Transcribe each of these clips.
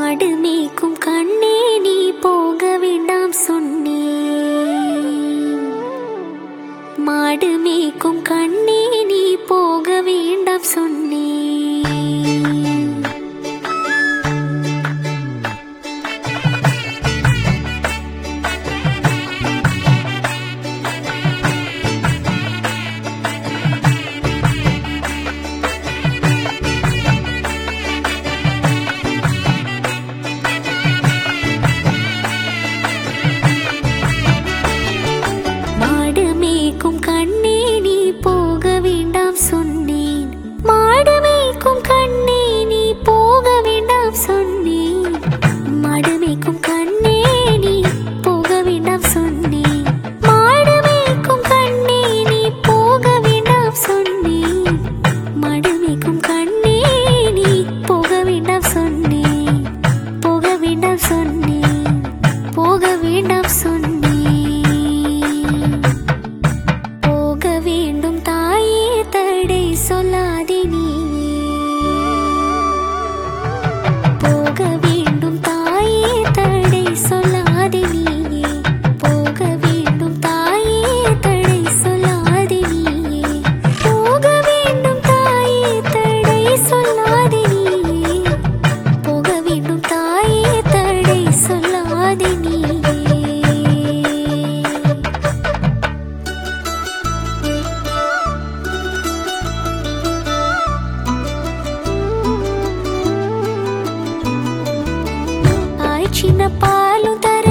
மாடு மேய்க்கும் கண்ணே நீ போக வேண்டாம் சொன்னேன் மாடு மேய்க்கும் கண்ணே நீ போக வேண்டாம் சொன்னேன் மாடு மேய்க்கும் கண்ணே நீ போக வேண்டாம் சொன்னேன் மாடு மேய்க்கும் கண்ணே நீ போக வேண்டாம் சொன்னேன் மாடு மேய்க்கும் கண்ணே நீ போக வேண்டாம் சொன்னேன் மாடு மேய்க்கும் கண்ணே நீ போக வேண்டாம் சொன்னேன் மாடு மேய்க்கும் கண்ணே நீ போக வேண்டாம் சொன்னேன் போக வேண்டாம் சொன்னேன் போக வேண்டாம் சொன்னேன் போக வேண்டும் தாயே தடை சொல்லாதே நீ போக வேண்டும் தாயே தடை சொல்லாதே நீ போக வேண்டும் தாயே தடை சொல்லாதே நீ போக வேண்டும் தாயே தடை சொல்லாதே நீ போக வேண்டும் தாயே தடை சொல்லாதே நீ ஆய் சின்ன பாலும் தர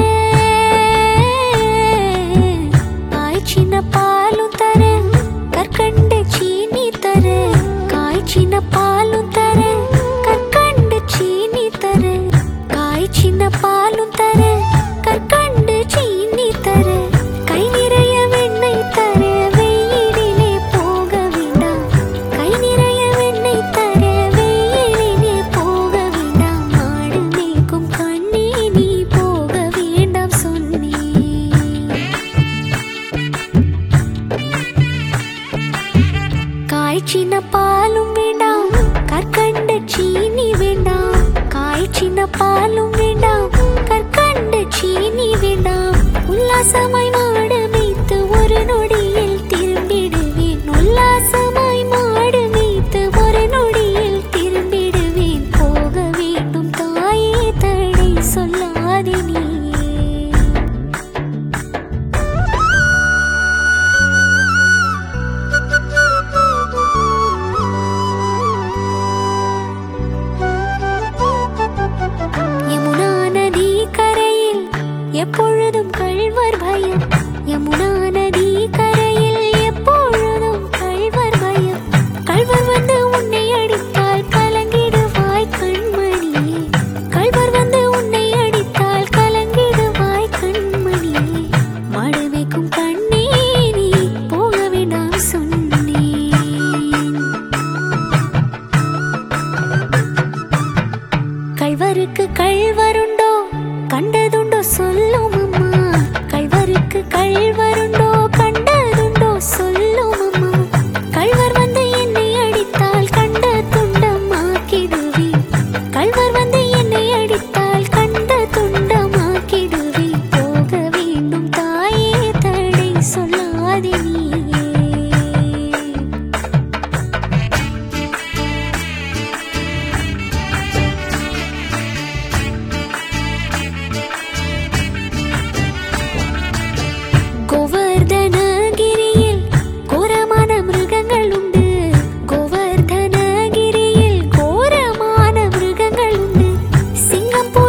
ஆய் சின்ன பாலும் தர கற்கண்ட சீனி தர காய் சின்ன பாலும் தர கற்கண்ட சீனி தர காய் சின்ன பாலும் தர கற்கண்டு சீனி தர கை நிறைய வெண்ணெய் தர வெயிலிலே போக வேண்டாம் கை நிறைய வெண்ணெய் தர வெயிலிலே போக வேண்டாம் மாடு மேய்க்கும் கண்ணே நீ போக வேண்டாம் சொன்னேன் காய்ச்சின பாலும் வேண்டாம் கற்கண்ட சீனி வேண்டாம் காய்ச்சின பாலும் வேண்டாம் கற்கண்ட சீனி வேண்டாம் உல்லாசமாய் மாடு மேய்த்து ஒரு நொடியில் திரும்பிடுவேன் உல்லாசமாய் மாடு மேய்த்து ஒரு நொடியில் திரும்பிடுவேன் போக வேண்டும் தாயே தடை சொல்லாதே நீ யமுனா நதி கரையில் எப்பொழுதும் கள்வர் பயம் யமுனா நதி கரையில் எப்பொழுதும் கள்வர் பயம் கள்வர் வந்து உன்னை அடித்தால் கலங்கிடுவாய் கண்மணியே கள்வர் வந்து உன்னை அடித்தால் கலங்கிடுவாய் கண்மணியே மாடு மேய்க்கும் கண்ணே நீ போக வேண்டாம் சொன்னேன் கள்வருக்கு கள்வருண்டோ கண்டதுண்டோ சொல்லும் அம்மா கள்வருக்கு கள்வருண்டோ கண்டதுண்டோ சொல்லும் அம்மா கள்வர் வந்து என்னை அடித்தால் கண்ட துண்டமாக்கிடுவேன் கள்வர் வந்து என்னை அடித்தால் கண்ட துண்டமாக்கிடுவேன் போக வேண்டும் தாயே தடை சொல்லாதே நீயே கோவர்தனகிரியில் கோரமான மிருகங்கள் உண்டு கோவர்தனகிரியில் கோரமான மிருகங்கள் உண்டு சிங்கம் போல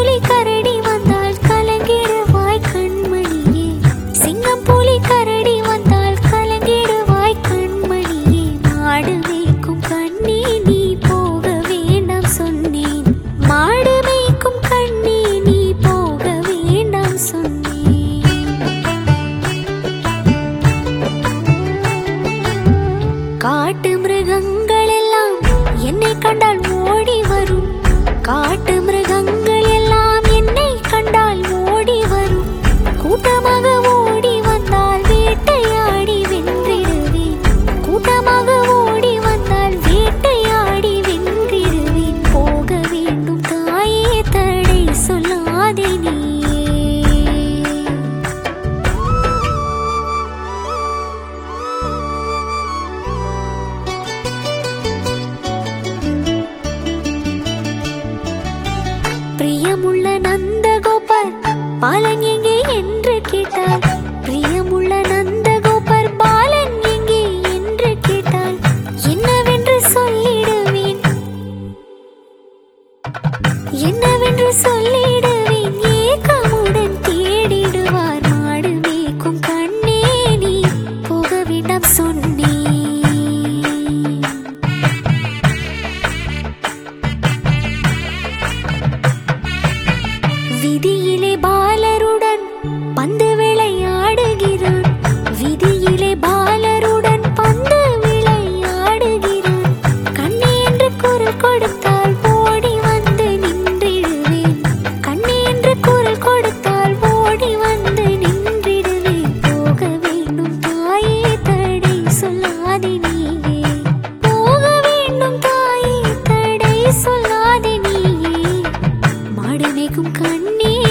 பிரியமுள்ள நந்தகோபர் பாலன் எங்கே என்று கேட்டாள் பிரியமுள்ள நந்தகோபர் பாலன் எங்கே என்று கேட்டாள் என்னவென்று சொல்லிடுவேன் என்னவென்று சொல்லிடுவேன் ஏக்கமுடன் தேடிடுவார் மாடு மேய்க்கும் கண்ணே நீ போக வேண்டாம் சொன்னேன் விதியிலே பாலருடன் பந்து விளையாடுகிறான் விதியிலே பாலருடன் பந்து விளையாடுகிறான் கண்ணே என்று குரல் கொடுத்தால் ஓடி வந்து நின்றிடுவேன் கண்ணே என்று குரல் கொடுத்தால் ஓடி வந்து நின்றிடுவேன் போக வேண்டும் தாயே தடை சொல்லாதே நீயே போக வேண்டும் தாயே தடை சொல்லாதே நீயே மாடு மேய்க்கும் கண்ணே